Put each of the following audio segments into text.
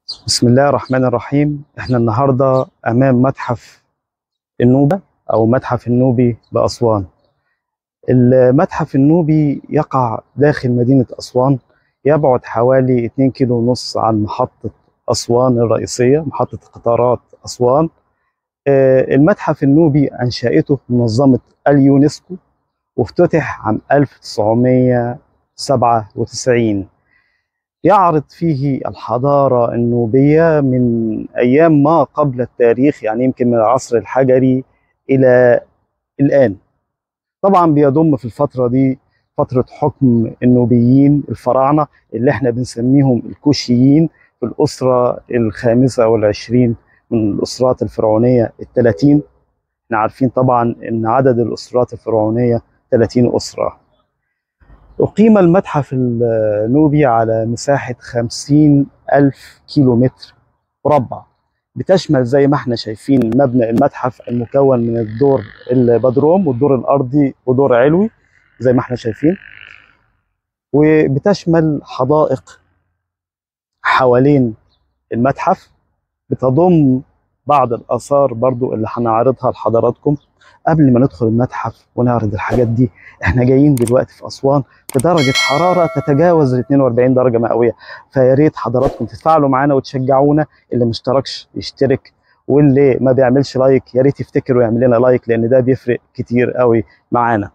بسم الله الرحمن الرحيم احنا النهارده امام متحف النوبه او متحف النوبي باسوان المتحف النوبي يقع داخل مدينه اسوان يبعد حوالي 2 كيلو ونص عن محطه اسوان الرئيسيه محطه قطارات اسوان آه، المتحف النوبي انشأته منظمه اليونسكو وافتتح عام 1997 يعرض فيه الحضارة النوبية من أيام ما قبل التاريخ يعني يمكن من العصر الحجري إلى الآن طبعا بيضم في الفترة دي فترة حكم النوبيين الفراعنة اللي احنا بنسميهم الكوشيين في الأسرة الخامسة والعشرين من الأسرات الفرعونية الثلاثين احنا عارفين طبعا ان عدد الأسرات الفرعونية 30 أسرة أقيم المتحف النوبي على مساحة 50 ألف كيلو متر مربع بتشمل زي ما احنا شايفين مبنى المتحف المكون من الدور البدروم والدور الأرضي ودور علوي زي ما احنا شايفين وبتشمل حدائق حوالين المتحف بتضم بعض الآثار برضو اللي هنعرضها لحضراتكم قبل ما ندخل المتحف ونعرض الحاجات دي احنا جايين دلوقتي في اسوان في درجه حراره تتجاوز ال 42 درجه مئويه فيا ريت حضراتكم تتفاعلوا معانا وتشجعونا اللي مشتركش يشترك واللي ما بيعملش لايك يا ريت يفتكر ويعمل لنا لايك لان ده بيفرق كتير قوي معانا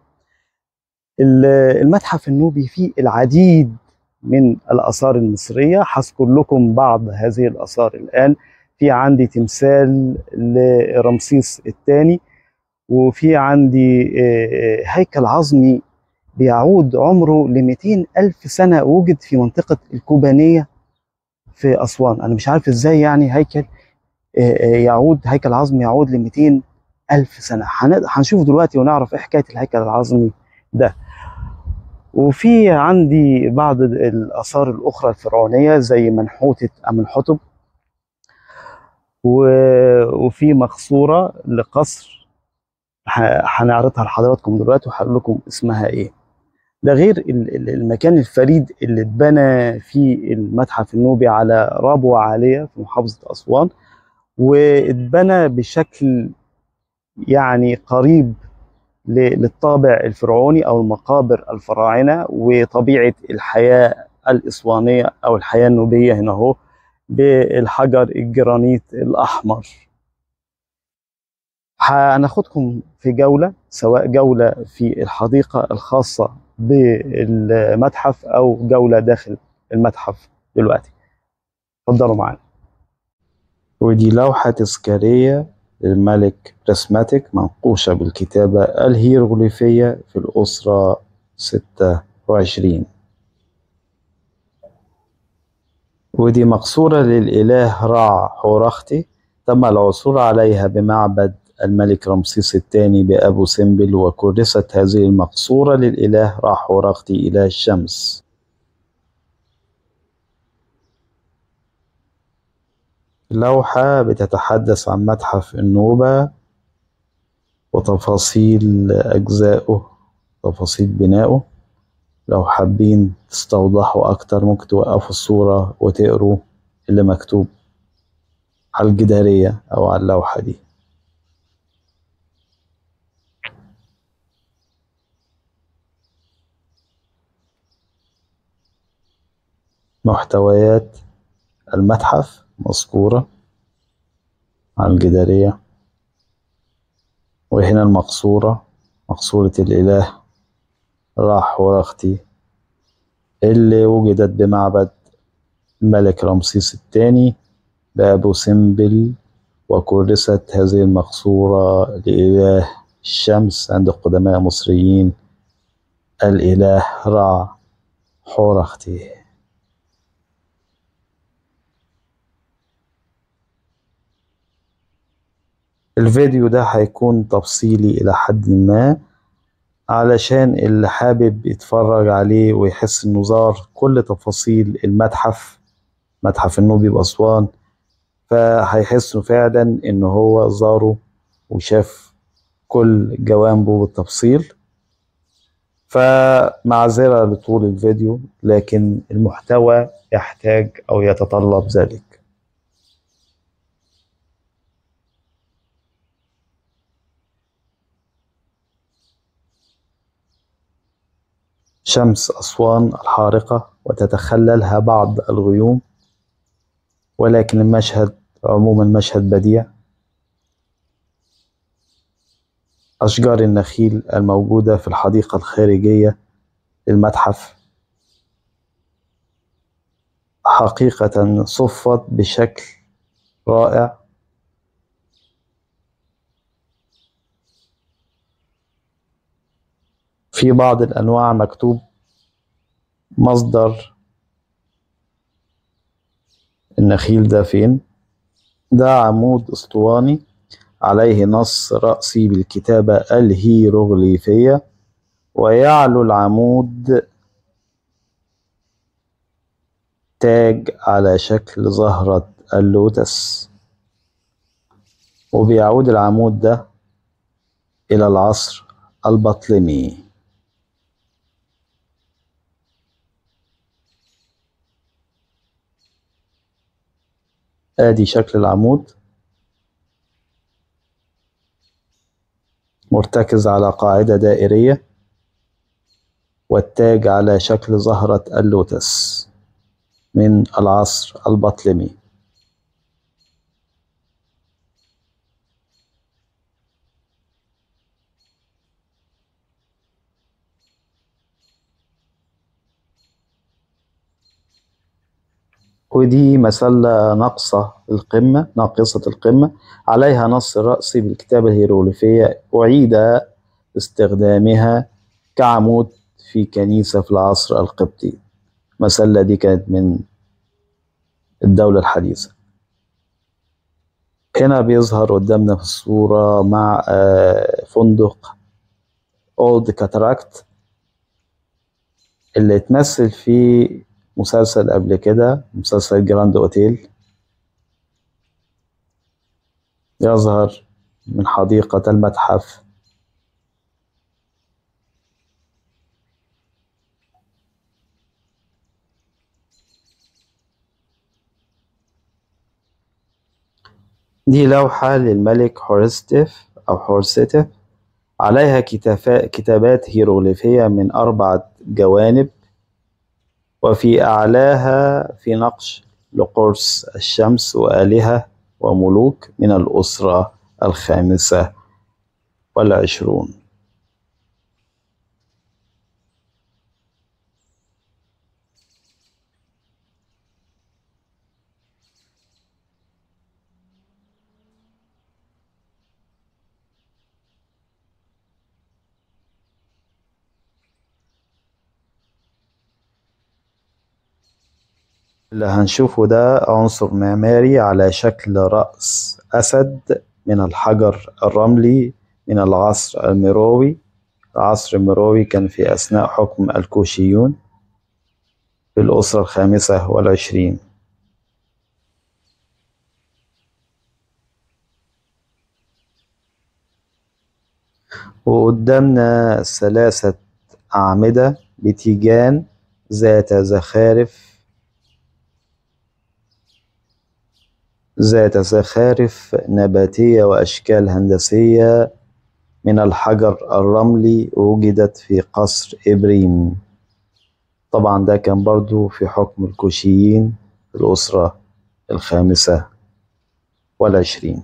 المتحف النوبي فيه العديد من الاثار المصريه هذكر لكم بعض هذه الاثار الان في عندي تمثال لرمسيس الثاني وفي عندي هيكل عظمي بيعود عمره ل 200 ألف سنة وجد في منطقة الكوبانية في أسوان أنا مش عارف إزاي يعني هيكل يعود هيكل عظمي يعود ل 200 ألف سنة هنشوف دلوقتي ونعرف إيه حكاية الهيكل العظمي ده وفي عندي بعض الآثار الأخرى الفرعونية زي منحوتة أمنحتب وفي مقصورة لقصر هنعرضها لحضراتكم دلوقتي وهقول لكم اسمها ايه ده غير المكان الفريد اللي اتبنى فيه المتحف النوبي على ربوة عالية في محافظة أسوان واتبنى بشكل يعني قريب للطابع الفرعوني أو المقابر الفراعنة وطبيعة الحياة الإسوانية أو الحياة النوبية هنا أهو بالحجر الجرانيت الأحمر هناخدكم في جولة سواء جولة في الحديقة الخاصة بالمتحف أو جولة داخل المتحف دلوقتي اتفضلوا معانا ودي لوحة تذكارية للملك برسماتيك منقوشة بالكتابة الهيروغليفية في الأسرة 26 ودي مقصورة للإله رع حورختي تم العثور عليها بمعبد الملك رمسيس الثاني بأبو سمبل وكرست هذه المقصورة للإله راحورختي إله الشمس لوحة بتتحدث عن متحف النوبة وتفاصيل أجزائه تفاصيل بنائه لو حابين تستوضحوا أكتر ممكن توقفوا الصورة وتقروا اللي مكتوب على الجدارية أو على اللوحة دي محتويات المتحف مذكورة على الجدارية وهنا المقصورة مقصورة الإله راح ورختي اللي وجدت بمعبد الملك رمسيس الثاني بأبو سمبل وكرست هذه المقصورة لإله الشمس عند القدماء المصريين الإله رع حورختي الفيديو ده هيكون تفصيلي إلى حد ما علشان اللي حابب يتفرج عليه ويحس إنه زار كل تفاصيل المتحف متحف النوبي بأسوان فهيحس فعلا إن هو زاره وشاف كل جوانبه بالتفصيل فمعذرة لطول الفيديو لكن المحتوى يحتاج أو يتطلب ذلك شمس أسوان الحارقة وتتخللها بعض الغيوم ولكن المشهد عموما مشهد بديع أشجار النخيل الموجودة في الحديقة الخارجية للمتحف حقيقة صفت بشكل رائع في بعض الأنواع مكتوب مصدر النخيل ده فين ده عمود اسطواني عليه نص رأسي بالكتابة الهيروغليفية ويعلو العمود تاج على شكل زهرة اللوتس وبيعود العمود ده إلى العصر البطلمي آدي شكل العمود مرتكز على قاعدة دائرية والتاج على شكل زهرة اللوتس من العصر البطلمي ودي مسلة ناقصة القمة ناقصة القمة عليها نص رأسي بالكتابة الهيروغليفية أعيد استخدامها كعمود في كنيسة في العصر القبطي مسلة دي كانت من الدولة الحديثة هنا بيظهر قدامنا في الصورة مع فندق اولد كاتراكت اللي اتمثل في مسلسل قبل كده مسلسل جراند اوتيل يظهر من حديقة المتحف دي لوحة للملك حورستف أو حورستف عليها كتابات هيروغليفية من أربعة جوانب وفي أعلاها في نقش لقرص الشمس وآلهة وملوك من الأسرة الخامسة والعشرون اللي هنشوفه ده عنصر معماري على شكل رأس أسد من الحجر الرملي من العصر الميروي العصر الميروي كان في أثناء حكم الكوشيون في الأسرة الخامسة والعشرين وقدامنا ثلاثة أعمدة بتيجان ذات زخارف ذات زخارف نباتية وأشكال هندسية من الحجر الرملي وجدت في قصر إبريم طبعا ده كان برضو في حكم الكوشيين في الأسرة الخامسة والعشرين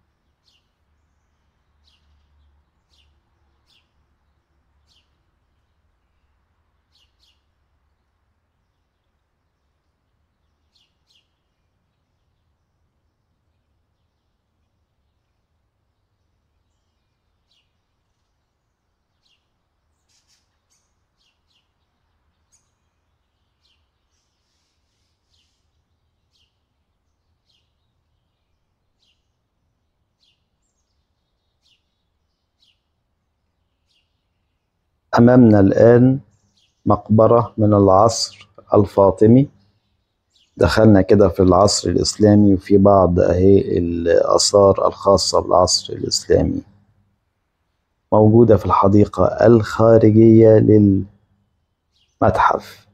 أمامنا الآن مقبرة من العصر الفاطمي دخلنا كده في العصر الإسلامي وفي بعض أهي الآثار الخاصة بالعصر الإسلامي موجودة في الحديقة الخارجية للمتحف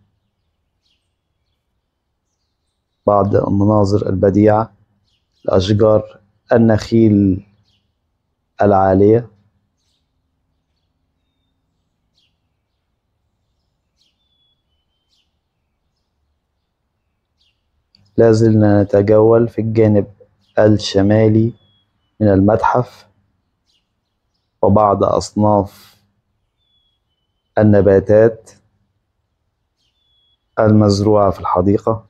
بعض المناظر البديعة الأشجار النخيل العالية لازلنا نتجول في الجانب الشمالي من المتحف وبعض أصناف النباتات المزروعة في الحديقة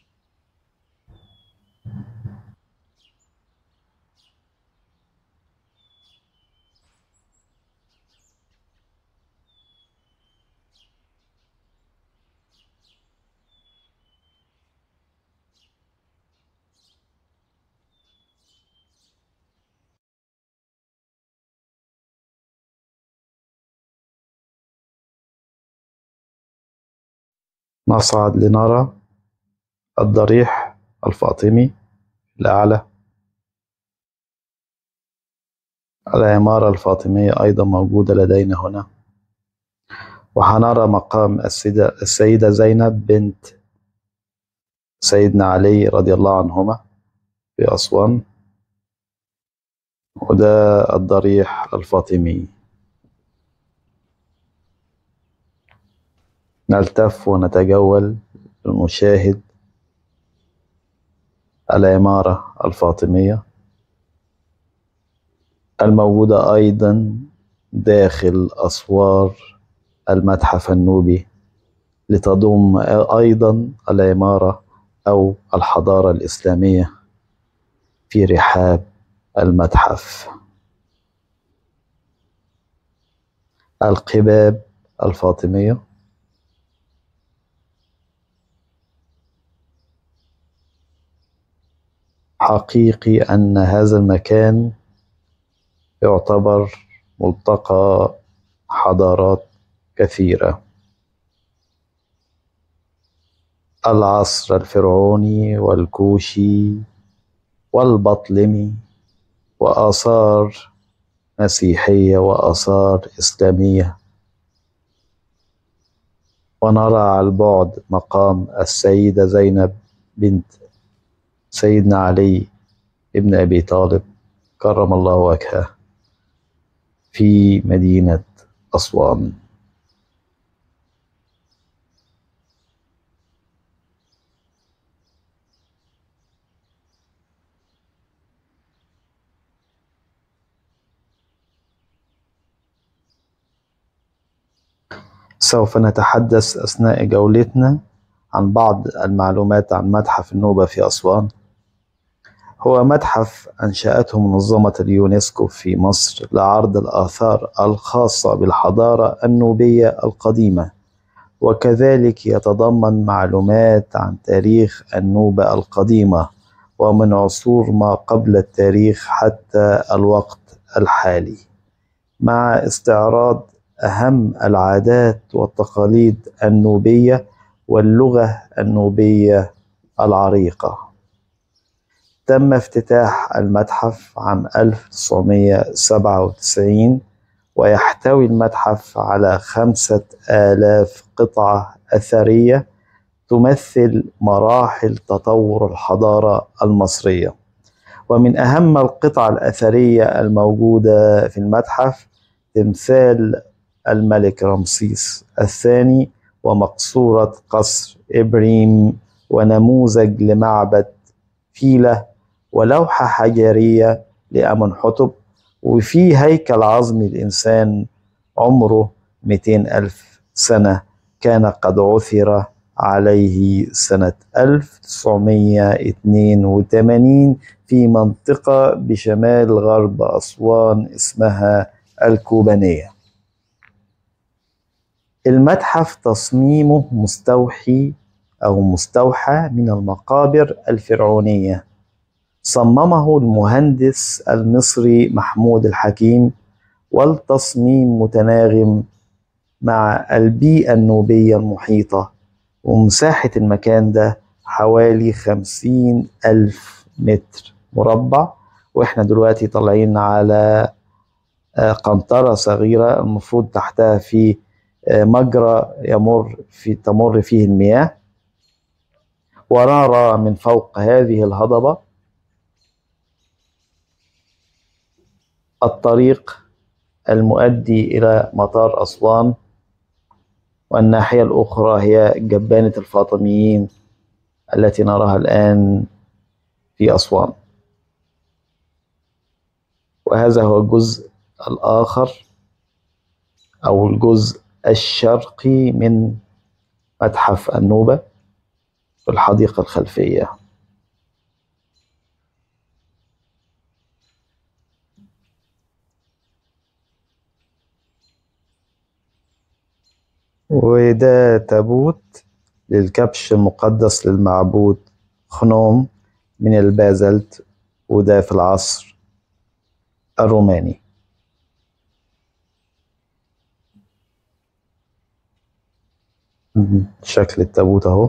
نصعد لنرى الضريح الفاطمي الأعلى العمارة الفاطمية أيضا موجودة لدينا هنا وحنرى مقام السيدة, السيدة زينب بنت سيدنا علي رضي الله عنهما في أسوان وده الضريح الفاطمي نلتف ونتجول لنشاهد العمارة الفاطمية الموجودة أيضا داخل أسوار المتحف النوبي لتضم أيضا العمارة أو الحضارة الإسلامية في رحاب المتحف القباب الفاطميه حقيقي أن هذا المكان يعتبر ملتقى حضارات كثيرة العصر الفرعوني والكوشي والبطلمي وآثار مسيحية وآثار إسلامية ونرى على البعد مقام السيدة زينب بنت سيدنا علي ابن أبي طالب كرم الله وجهه في مدينة أسوان سوف نتحدث أثناء جولتنا عن بعض المعلومات عن متحف النوبة في أسوان هو متحف أنشأته منظمة اليونسكو في مصر لعرض الآثار الخاصة بالحضارة النوبية القديمة وكذلك يتضمن معلومات عن تاريخ النوبة القديمة ومن عصور ما قبل التاريخ حتى الوقت الحالي مع استعراض أهم العادات والتقاليد النوبية واللغة النوبية العريقة تم افتتاح المتحف عام 1997 ويحتوي المتحف على خمسة آلاف قطعة أثرية تمثل مراحل تطور الحضارة المصرية ومن أهم القطع الأثرية الموجودة في المتحف تمثال الملك رمسيس الثاني ومقصورة قصر إبريم ونموذج لمعبد فيلة ولوحة حجرية لأمنحتب وفي هيكل عظمي الإنسان عمره 200 ألف سنة كان قد عثر عليه سنة 1982 في منطقة بشمال غرب أسوان اسمها الكوبانية المتحف تصميمه مستوحي أو مستوحى من المقابر الفرعونية صممه المهندس المصري محمود الحكيم والتصميم متناغم مع البيئة النوبية المحيطة ومساحة المكان ده حوالي خمسين ألف متر مربع وإحنا دلوقتي طالعين على قنطرة صغيرة المفروض تحتها في مجرى يمر في تمر فيه المياه ونرى من فوق هذه الهضبة الطريق المؤدي إلى مطار أسوان والناحية الأخرى هي جبانة الفاطميين التي نراها الآن في أسوان وهذا هو الجزء الآخر أو الجزء الشرقي من متحف النوبة في الحديقة الخلفية وده تابوت للكبش المقدس للمعبود خنوم من البازلت وده في العصر الروماني شكل التابوت اهو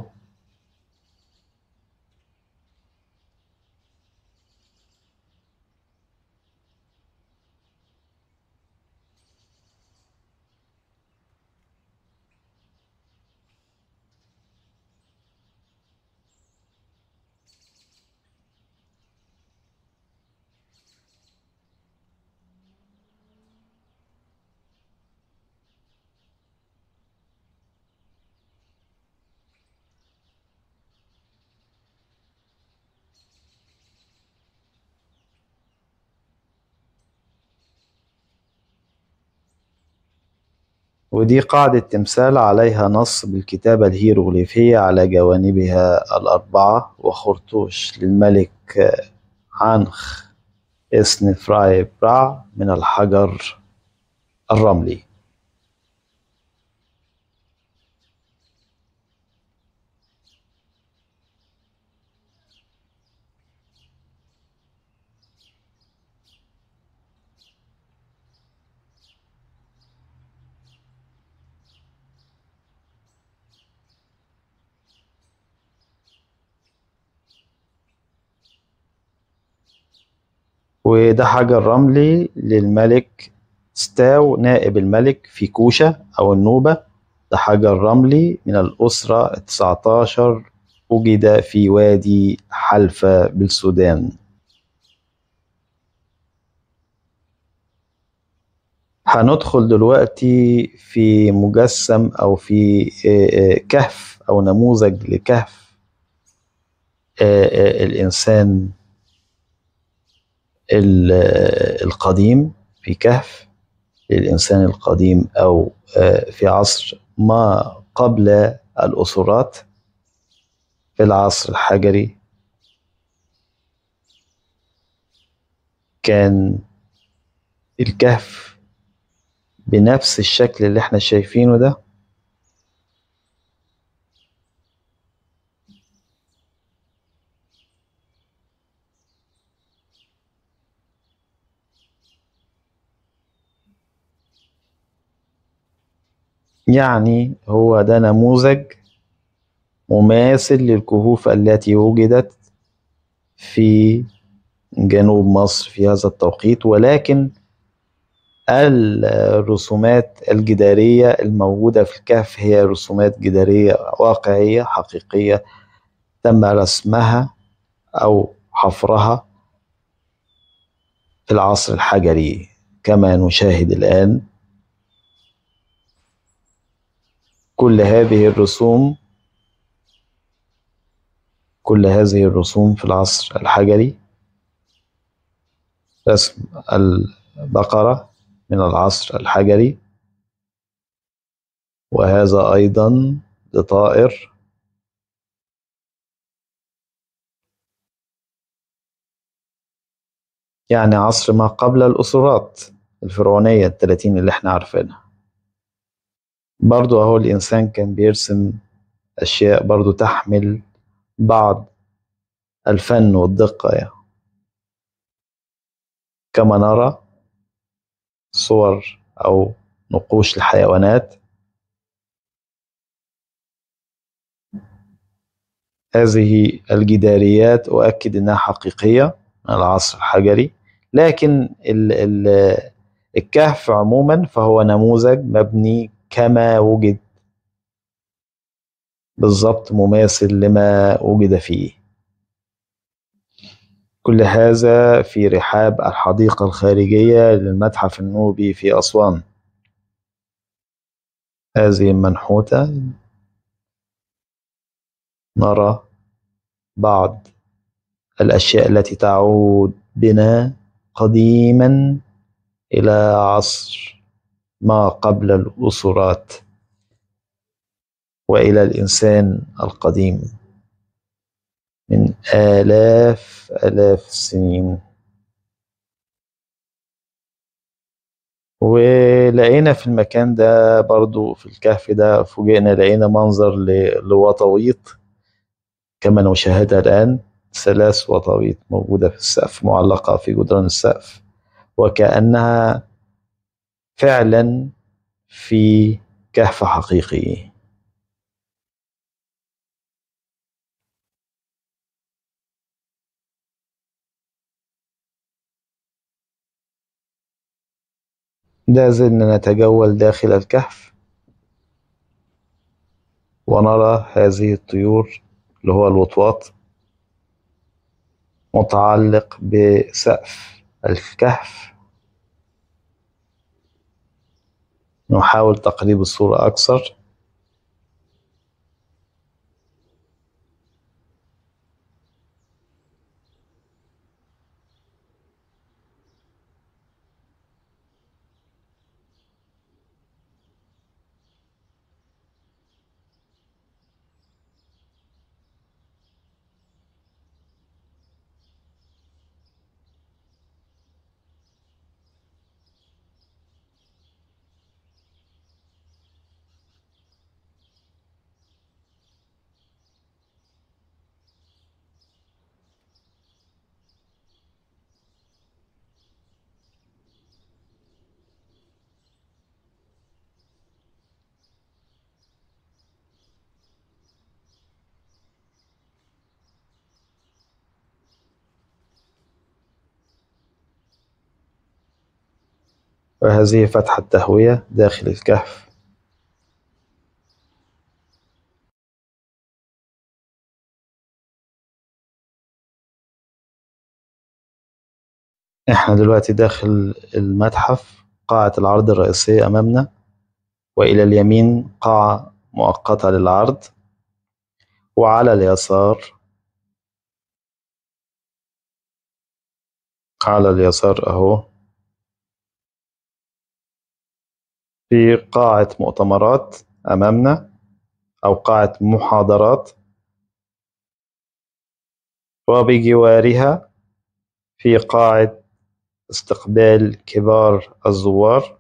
ودي قاعدة تمثال عليها نص بالكتابة الهيروغليفية على جوانبها الأربعة وخرطوش للملك عنخ اسن فراي برع من الحجر الرملي وده حجر رملي للملك ستاو نائب الملك في كوشة أو النوبة ده حجر رملي من الأسرة التسعتاشر وجد في وادي حلفة بالسودان هندخل دلوقتي في مجسم أو في كهف أو نموذج لكهف الإنسان القديم في كهف للإنسان القديم أو في عصر ما قبل الأسرات في العصر الحجري كان الكهف بنفس الشكل اللي احنا شايفينه ده يعني هو ده نموذج مماثل للكهوف التي وجدت في جنوب مصر في هذا التوقيت ولكن الرسومات الجدارية الموجودة في الكهف هي رسومات جدارية واقعية حقيقية تم رسمها أو حفرها في العصر الحجري كما نشاهد الآن كل هذه الرسوم كل هذه الرسوم في العصر الحجري رسم البقرة من العصر الحجري وهذا أيضا لطائر يعني عصر ما قبل الأسرات الفرعونية التلاتين اللي احنا عارفينها برضو أهو الإنسان كان بيرسم أشياء برضو تحمل بعض الفن والدقة يعني. كما نرى صور أو نقوش لحيوانات هذه الجداريات أؤكد أنها حقيقية من العصر الحجري لكن ال ال الكهف عموما فهو نموذج مبني كما وجد بالضبط مماثل لما وجد فيه كل هذا في رحاب الحديقة الخارجية للمتحف النوبي في أسوان هذه المنحوتة نرى بعض الأشياء التي تعود بنا قديما إلى عصر ما قبل الأسرات وإلى الإنسان القديم من آلاف آلاف السنين ولقينا في المكان ده برضو في الكهف ده فوجئنا لقينا منظر لوطويط كما نشاهدها الآن ثلاث وطويط موجودة في السقف معلقة في جدران السقف وكأنها فعلا في كهف حقيقي لازلنا نتجول داخل الكهف ونرى هذه الطيور اللي هو الوطواط متعلق بسقف الكهف نحاول تقريب الصورة أكثر وهذه فتحة تهوية داخل الكهف احنا دلوقتي داخل المتحف قاعة العرض الرئيسية أمامنا وإلى اليمين قاعة مؤقتة للعرض وعلى اليسار على اليسار أهو في قاعة مؤتمرات أمامنا أو قاعة محاضرات وبجوارها في قاعة استقبال كبار الزوار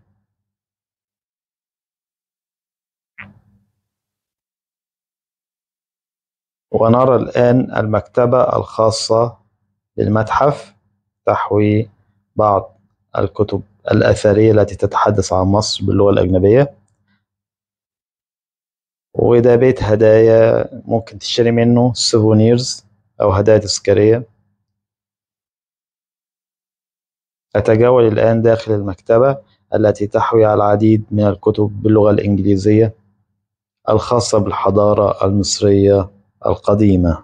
ونرى الآن المكتبة الخاصة بالمتحف تحوي بعض الكتب الأثرية التي تتحدث عن مصر باللغة الأجنبية وده بيت هدايا ممكن تشتري منه سوفونيرز أو هدايا تذكارية أتجول الآن داخل المكتبة التي تحوي على العديد من الكتب باللغة الإنجليزية الخاصة بالحضارة المصرية القديمة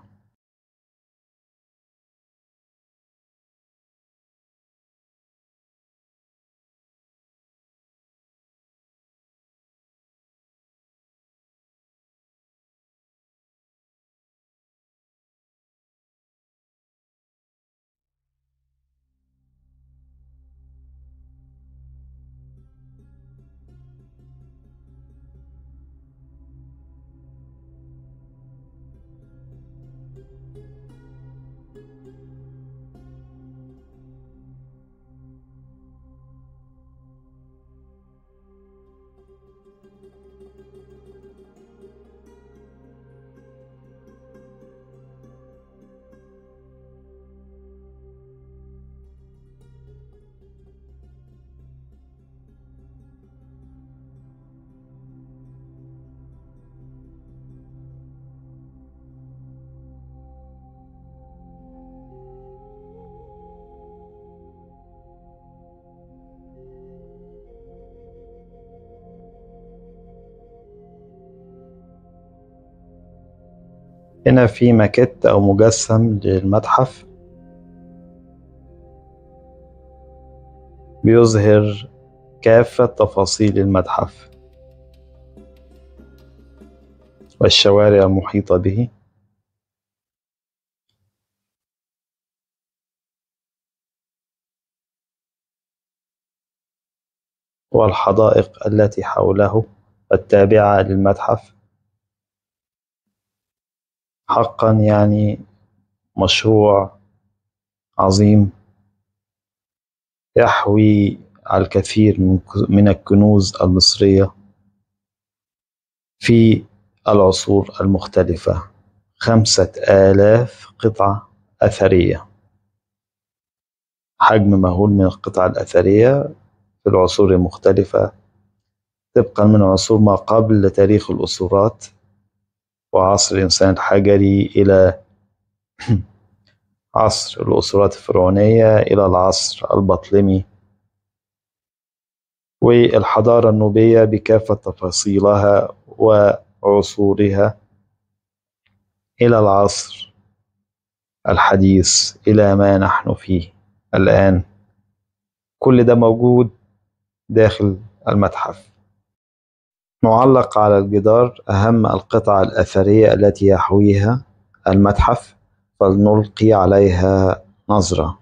هنا في ماكيت أو مجسم للمتحف بيظهر كافة تفاصيل المتحف والشوارع المحيطة به والحدائق التي حوله التابعة للمتحف حقا يعني مشروع عظيم يحوي الكثير من الكنوز المصرية في العصور المختلفة خمسة آلاف قطعة أثرية حجم مهول من القطع الأثرية في العصور المختلفة طبقا من عصور ما قبل تاريخ الأسورات وعصر الإنسان الحجري إلى عصر الأسرات الفرعونية إلى العصر البطلمي والحضارة النوبية بكافة تفاصيلها وعصورها إلى العصر الحديث إلى ما نحن فيه الآن كل ده موجود داخل المتحف نعلق على الجدار أهم القطع الأثرية التي يحويها المتحف فلنلقي عليها نظرة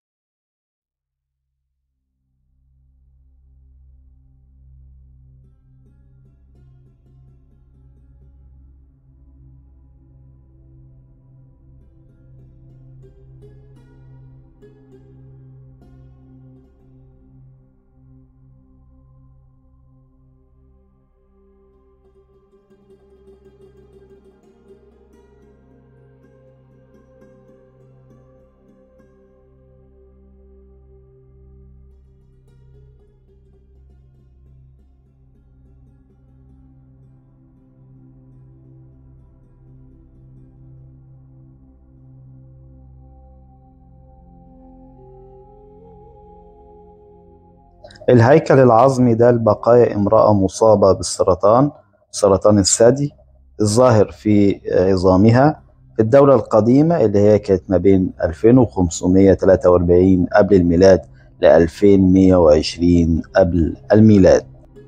الهيكل العظمي ده لبقايا امرأة مصابة بالسرطان سرطان الثدي الظاهر في عظامها في الدولة القديمة اللي هي كانت ما بين 2543 قبل الميلاد ل 2120 قبل الميلاد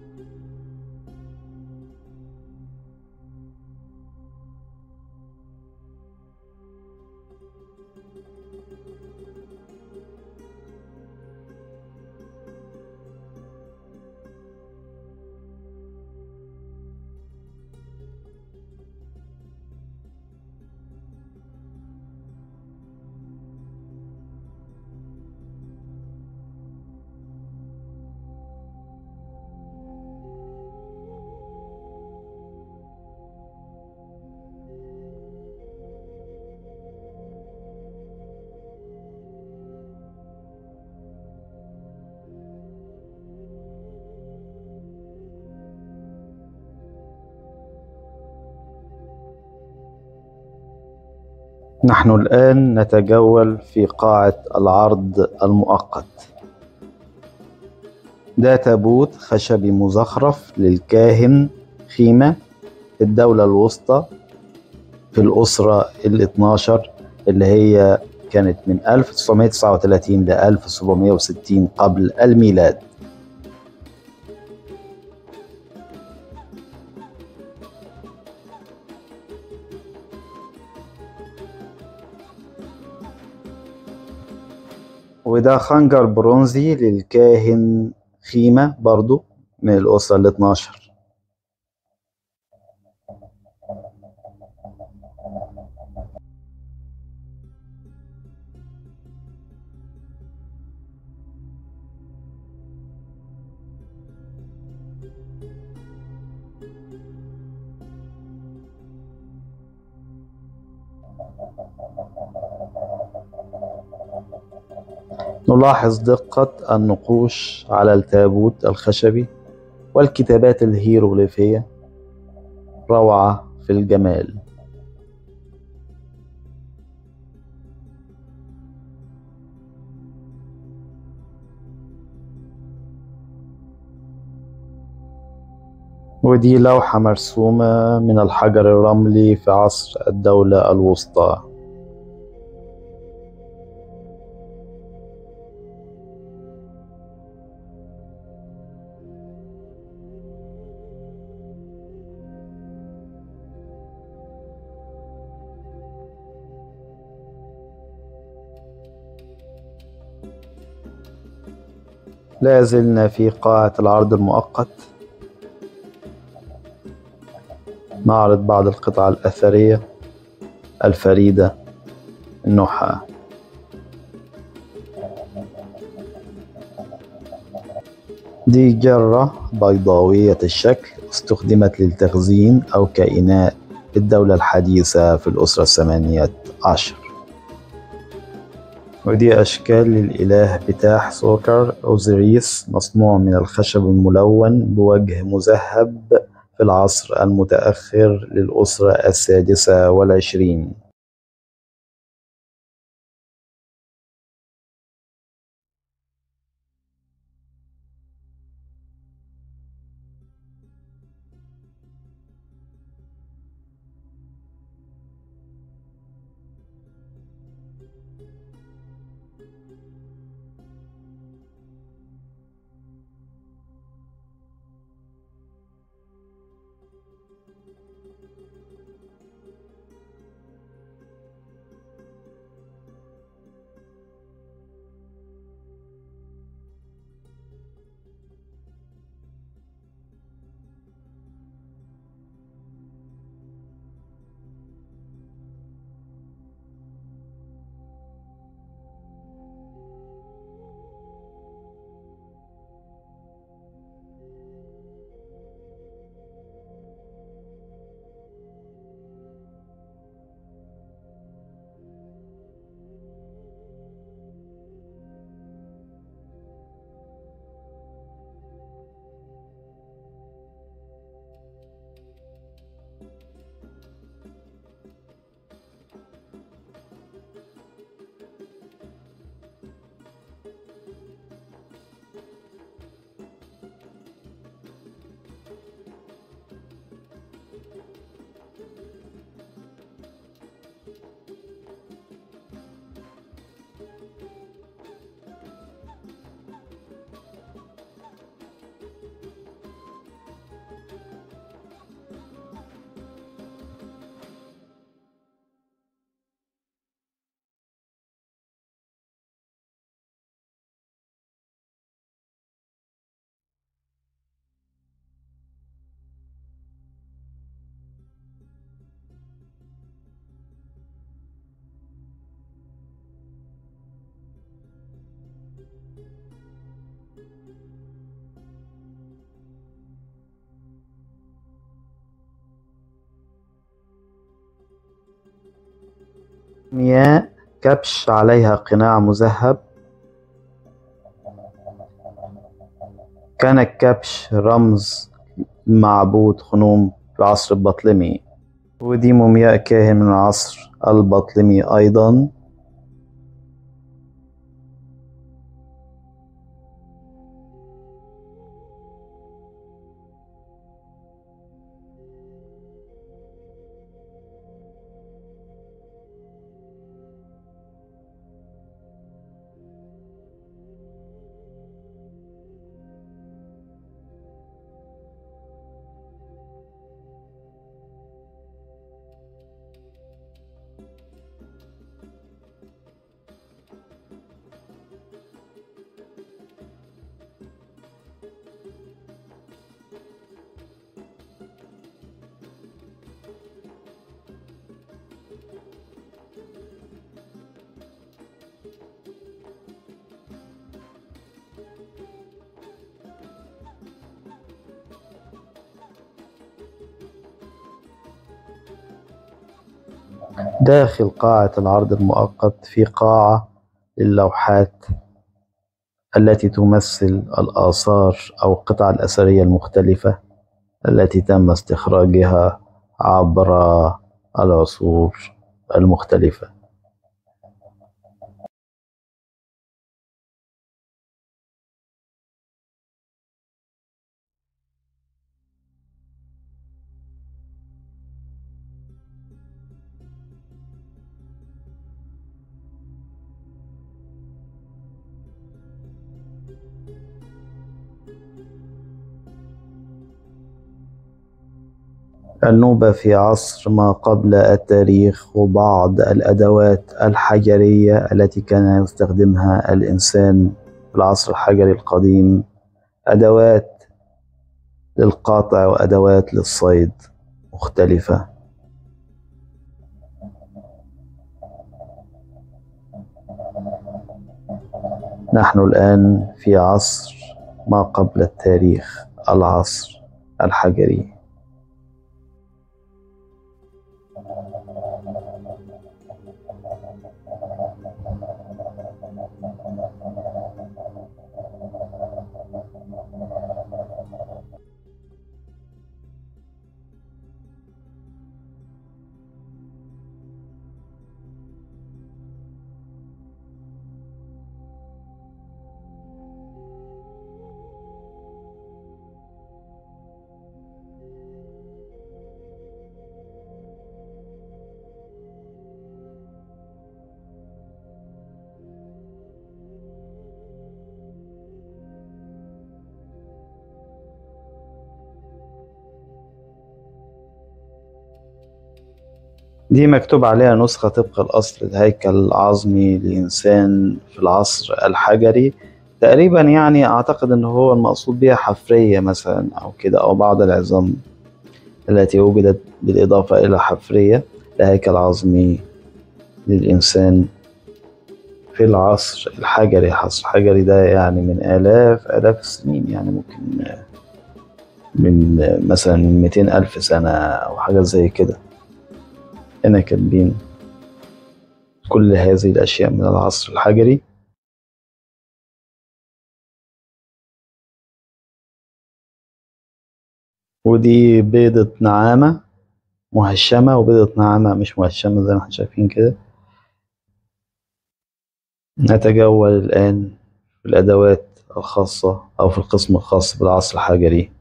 نحن الآن نتجول في قاعة العرض المؤقت ده تابوت خشبي مزخرف للكاهن خيمة في الدولة الوسطى في الأسرة ال 12 اللي هي كانت من 1939 ل 1760 قبل الميلاد وده خنجر برونزي للكاهن خيمة برضو من الأسرة ال 12 نلاحظ دقة النقوش على التابوت الخشبي والكتابات الهيروغليفية روعة في الجمال ودي لوحة مرسومة من الحجر الرملي في عصر الدولة الوسطى لا زلنا في قاعة العرض المؤقت نعرض بعض القطع الأثرية الفريدة النحاة دي جرة بيضاوية الشكل استخدمت للتخزين أو كإناء الدولة الحديثة في الأسرة الثمانية عشر ودي أشكال للإله بتاح سوكر أوزيريس مصنوع من الخشب الملون بوجه مذهب في العصر المتأخر للأسرة السادسة والعشرين مياه كبش عليها قناع مذهب كان الكبش رمز معبود خنوم في العصر البطلمي ودي مومياء كاهن من العصر البطلمي أيضا داخل قاعة العرض المؤقت في قاعة للوحات التي تمثل الآثار أو القطع الأثرية المختلفة التي تم استخراجها عبر العصور المختلفة النوبة في عصر ما قبل التاريخ وبعض الأدوات الحجرية التي كان يستخدمها الإنسان في العصر الحجري القديم أدوات للقاطع وأدوات للصيد مختلفة نحن الآن في عصر ما قبل التاريخ العصر الحجري دي مكتوب عليها نسخة طبق الأصل الهيكل العظمي لإنسان في العصر الحجري تقريبا يعني أعتقد أنه هو المقصود بها حفرية مثلا أو كده أو بعض العظام التي وجدت بالإضافة إلى حفرية لهيكل عظمي للإنسان في العصر الحجري العصر الحجري ده يعني من آلاف آلاف السنين يعني ممكن من مثلا من 200 ألف سنة أو حاجة زي كده هنا كاتبين كل هذه الأشياء من العصر الحجري ودي بيضة نعامة مهشمة وبيضة نعامة مش مهشمة زي ما احنا شايفين كده نتجول الآن في الأدوات الخاصة أو في القسم الخاص بالعصر الحجري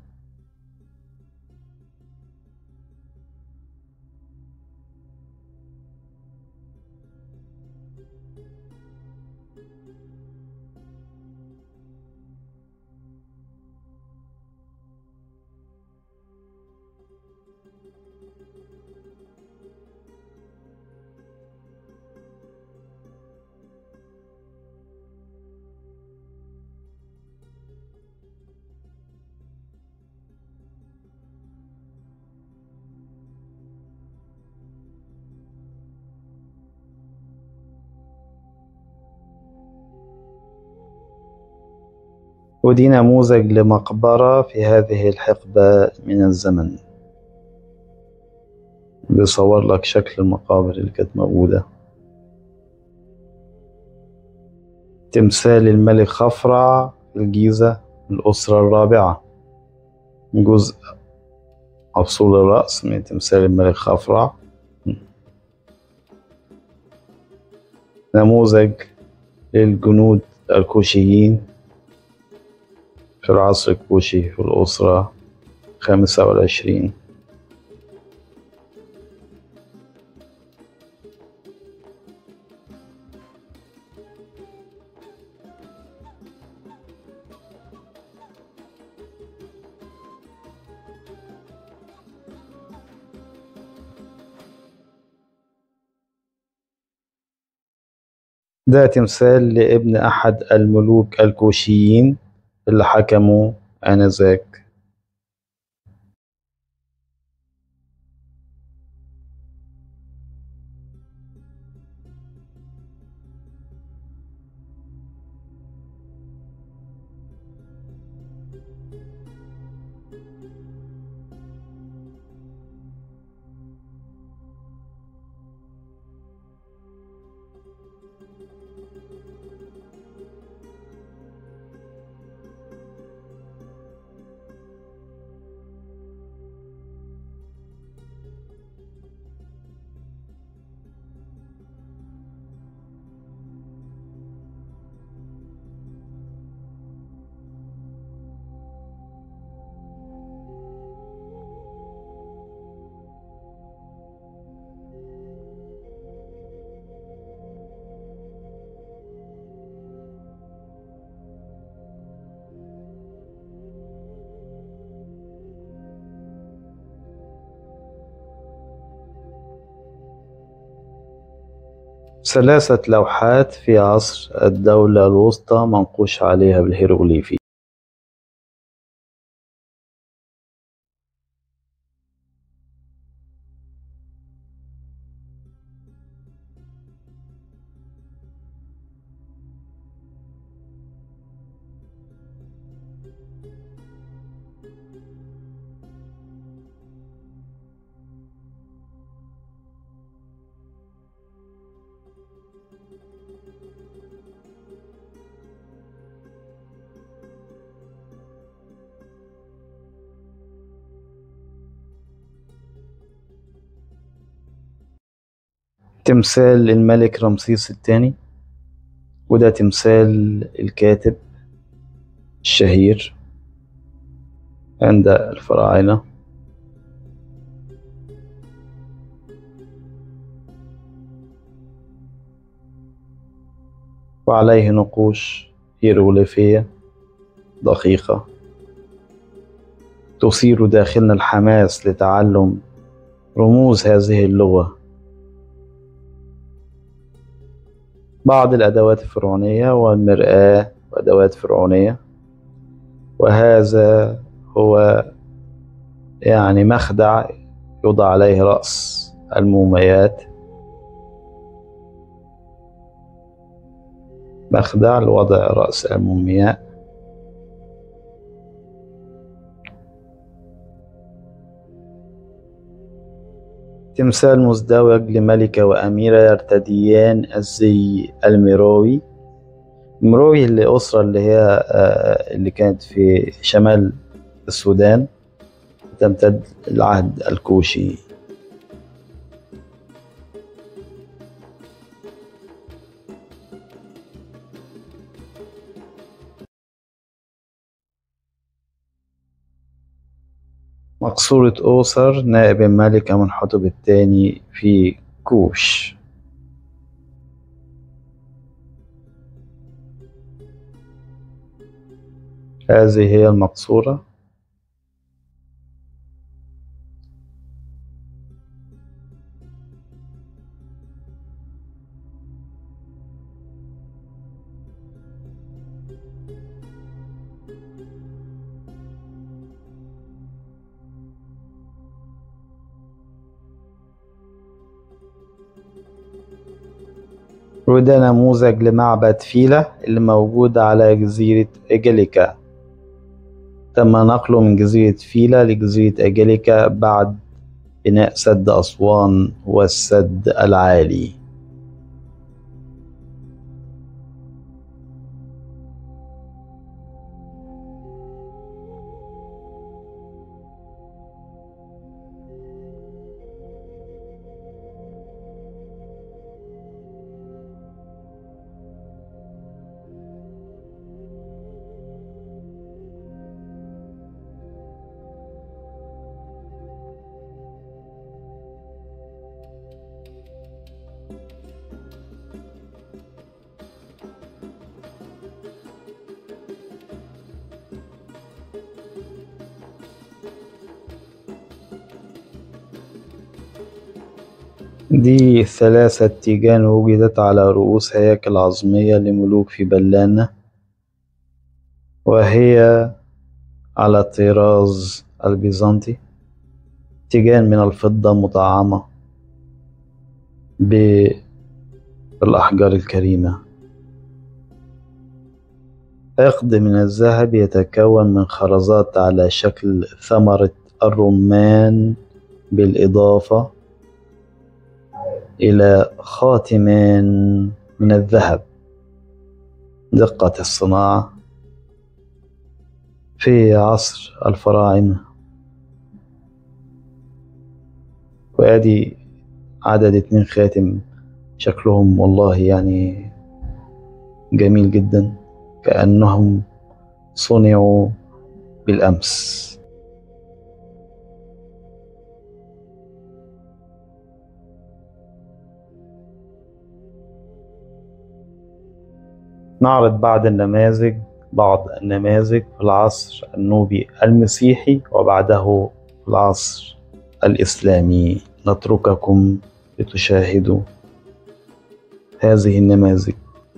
ودي نموذج لمقبرة في هذه الحقبة من الزمن بيصور لك شكل المقابر اللي كانت موجودة تمثال الملك خفرع الجيزة الأسرة الرابعة جزء مفصول الرأس من تمثال الملك خفرع نموذج للجنود الكوشيين في العصر الكوشي في الأسرة خامسة والعشرين ده تمثال لابن أحد الملوك الكوشيين اللي حكموا آنذاك ثلاثة لوحات في عصر الدولة الوسطى منقوش عليها بالهيروغليفي تمثال الملك رمسيس الثاني وده تمثال الكاتب الشهير عند الفراعنة وعليه نقوش هيروغليفية دقيقة تثير داخلنا الحماس لتعلم رموز هذه اللغة بعض الأدوات الفرعونية والمرآة وأدوات فرعونية وهذا هو يعني مخدع يوضع عليه رأس الموميات مخدع لوضع رأس المومياء تمثال مزدوج لملكة وأميرة يرتديان الزي المروي المروي اللي أسرة اللي هي آه، اللي كانت في شمال السودان تمتد العهد الكوشي مقصورة أوسر نائب الملك أمنحتب الثاني في كوش هذه هي المقصورة وده نموذج لمعبد فيلة اللي موجود على جزيرة إجليكا تم نقله من جزيرة فيلة لجزيرة أجليكا بعد بناء سد أسوان والسد العالي دي ثلاثة تيجان وجدت على رؤوس هياكل عظمية لملوك في بلانة وهي على الطراز البيزنطي تيجان من الفضة مطعمة بالأحجار الكريمة عقد من الذهب يتكون من خرزات على شكل ثمرة الرمان بالإضافة إلى خاتم من الذهب دقة الصناعة في عصر الفراعنة وادي عدد اتنين خاتم شكلهم والله يعني جميل جدا كأنهم صنعوا بالأمس نعرض بعض النماذج بعض النماذج في العصر النوبي المسيحي وبعده في العصر الإسلامي نترككم لتشاهدوا هذه النماذج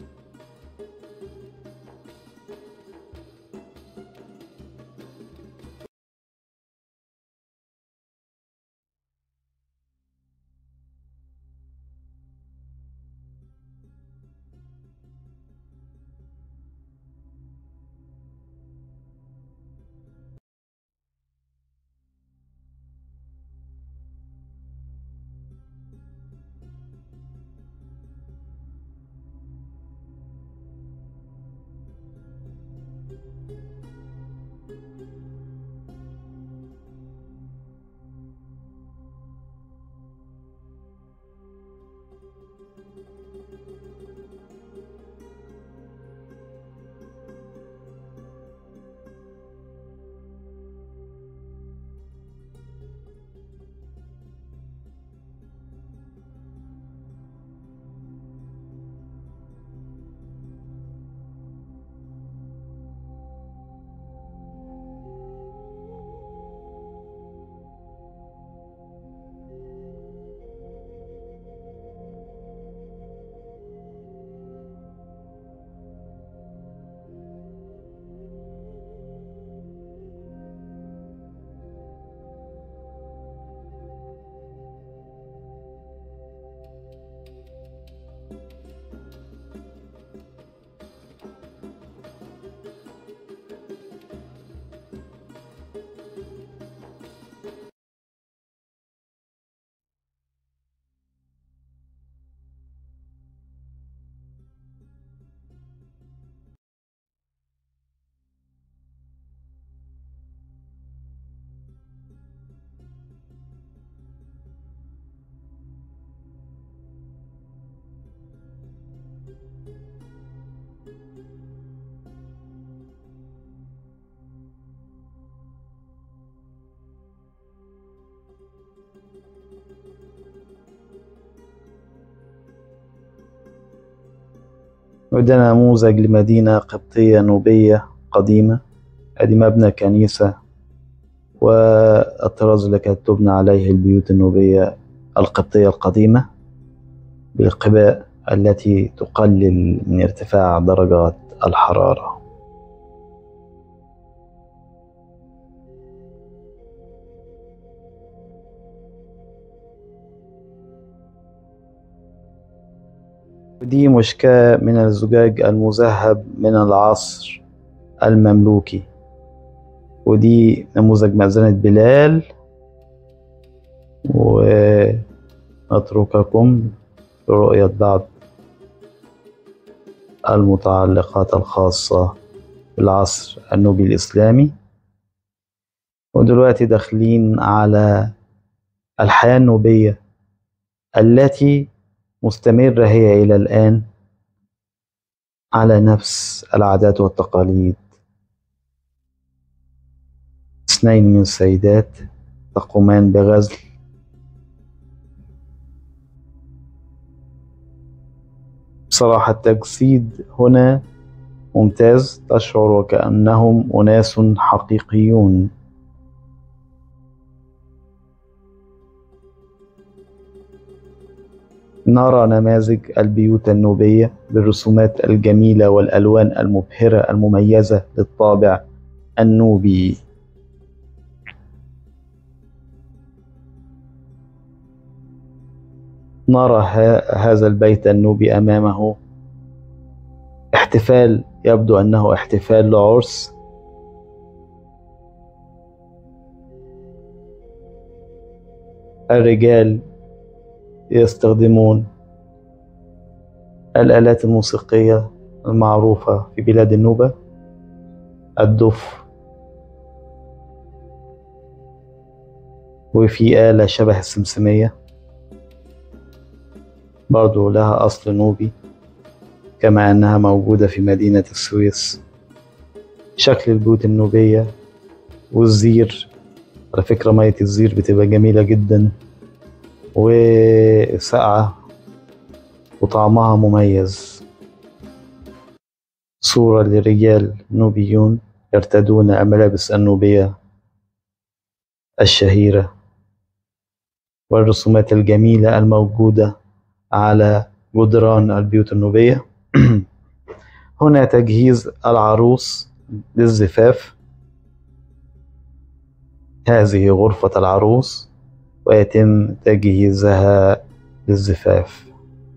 وده نموذج لمدينة قبطية نوبية قديمة ادي مبنى كنيسة والطراز اللي كانت تبنى عليه البيوت النوبية القبطية القديمة بالقباء التي تقلل من ارتفاع درجات الحرارة ودي مشكاة من الزجاج المذهب من العصر المملوكي ودي نموذج مأذنة بلال ونترككم لرؤية بعض المتعلقات الخاصة بالعصر النوبي الإسلامي ودلوقتي داخلين على الحياة النوبية التي مستمرة هي إلى الآن على نفس العادات والتقاليد اثنين من السيدات تقومان بغزل بصراحة التجسيد هنا ممتاز تشعر وكأنهم أناس حقيقيون نرى نماذج البيوت النوبية بالرسومات الجميلة والألوان المبهرة المميزة للطابع النوبي نرى هذا البيت النوبي أمامه احتفال يبدو أنه احتفال لعرس الرجال يستخدمون الآلات الموسيقية المعروفة في بلاد النوبة الدف وفي آلة شبه السمسمية برضو لها أصل نوبي كما أنها موجودة في مدينة السويس شكل البيوت النوبية والزير على فكرة مية الزير بتبقى جميلة جدا وساقعة وطعمها مميز صورة لرجال نوبيون يرتدون الملابس النوبية الشهيرة والرسومات الجميلة الموجودة على جدران البيوت النوبية هنا تجهيز العروس للزفاف هذه غرفة العروس ويتم تجهيزها للزفاف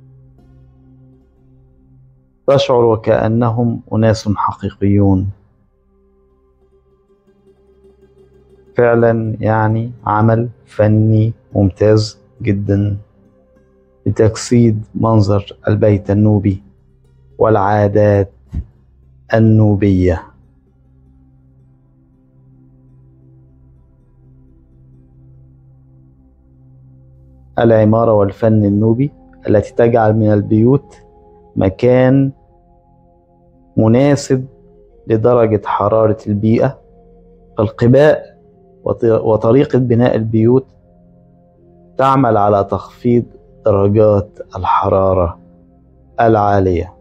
تشعر وكأنهم أناس حقيقيون فعلا يعني عمل فني ممتاز جدا لتجسيد منظر البيت النوبي والعادات النوبيه العمارة والفن النوبي التي تجعل من البيوت مكان مناسب لدرجة حرارة البيئة فالقباء وطريقة بناء البيوت تعمل على تخفيض درجات الحرارة العالية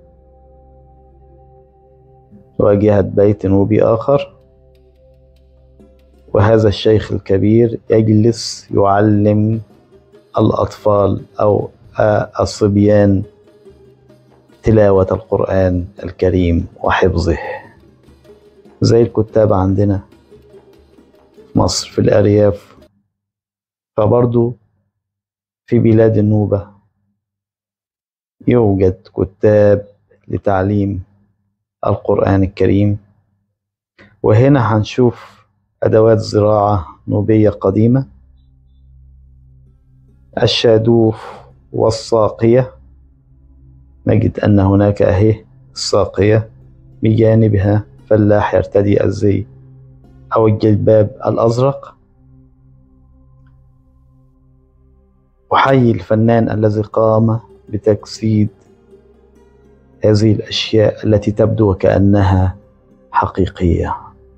واجهة بيت نوبي آخر وهذا الشيخ الكبير يجلس يعلم الأطفال أو الصبيان تلاوة القرآن الكريم وحفظه زي الكتاب عندنا في مصر في الأرياف فبرضو في بلاد النوبة يوجد كتاب لتعليم القرآن الكريم وهنا هنشوف أدوات زراعة نوبية قديمة الشادوف والساقية نجد أن هناك أهي الساقية بجانبها فلاح يرتدي الزي أو الجلباب الأزرق أحيي الفنان الذي قام بتجسيد هذه الأشياء التي تبدو وكأنها حقيقية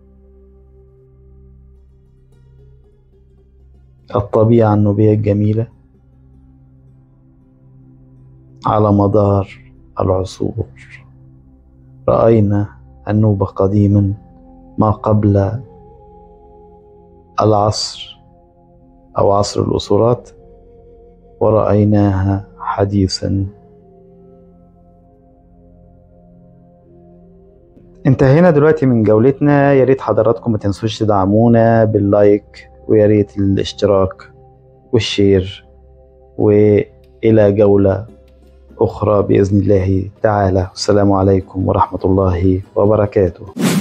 الطبيعة النوبية الجميلة على مدار العصور رأينا النوبة قديما ما قبل العصر أو عصر الأسرات ورأيناها حديثا انتهينا دلوقتي من جولتنا يا ريت حضراتكم ما تنسوش تدعمونا باللايك ويا ريت الاشتراك والشير والى جوله اخرى باذن الله تعالى والسلام عليكم ورحمه الله وبركاته